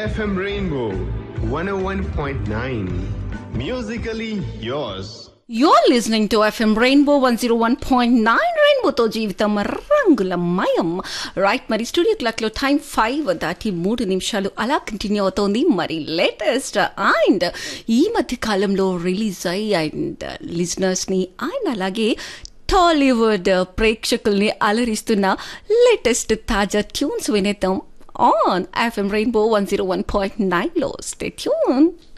FM Rainbow 101.9. Musically yours. You're listening to FM Rainbow 101.9 రెయిన్బోతో జీవితం రంగుల మయం రైట్ మరి స్టూడియో క్లాక్ లో టైం ఫైవ్ దాటి మూడు నిమిషాలు అలా కంటిన్యూ అవుతోంది మరి లేటెస్ట్ అండ్ ఈ మధ్య కాలంలో రిలీజ్ అయ్యి అండ్ లిజనర్స్ ని అండ్ అలాగే టాలీవుడ్ ప్రేక్షకుల్ని అలరిస్తున్న లేటెస్ట్ తాజా ట్యూన్స్ వినేద్దాం on FM rainbow one zero one point నైన్లో స్టే ట్యూన్